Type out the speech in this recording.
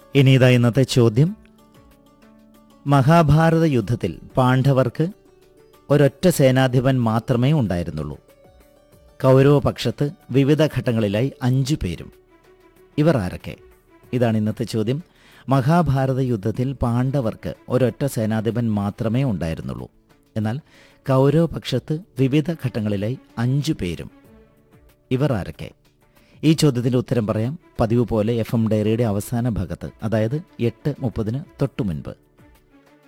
ഇനി ഇതാ ഇന്നത്തെ ചോദ്യം മഹാഭാരത യുദ്ധത്തിൽ പാണ്ഡവർക്ക് ഒരൊറ്റ സേനാധിപൻ മാത്രമേ ഉണ്ടായിരുന്നുള്ളൂ കൗരവപക്ഷത്ത് വിവിധ ഘട്ടങ്ങളിലായി അഞ്ചു പേരും ഇവർ ആരൊക്കെ ഇതാണ് ഇന്നത്തെ ചോദ്യം മഹാഭാരത യുദ്ധത്തിൽ പാണ്ഡവർക്ക് ഒരൊറ്റ സേനാധിപൻ മാത്രമേ ഉണ്ടായിരുന്നുള്ളൂ എന്നാൽ കൗരവപക്ഷത്ത് വിവിധ ഘട്ടങ്ങളിലായി അഞ്ചു പേരും ഇവർ ആരൊക്കെ ഈ ചോദ്യത്തിൻ്റെ ഉത്തരം പറയാം പതിവ് പോലെ എഫ് എം ഡയറിയുടെ അവസാന ഭാഗത്ത് അതായത് എട്ട് മുപ്പതിന് തൊട്ടു മുൻപ്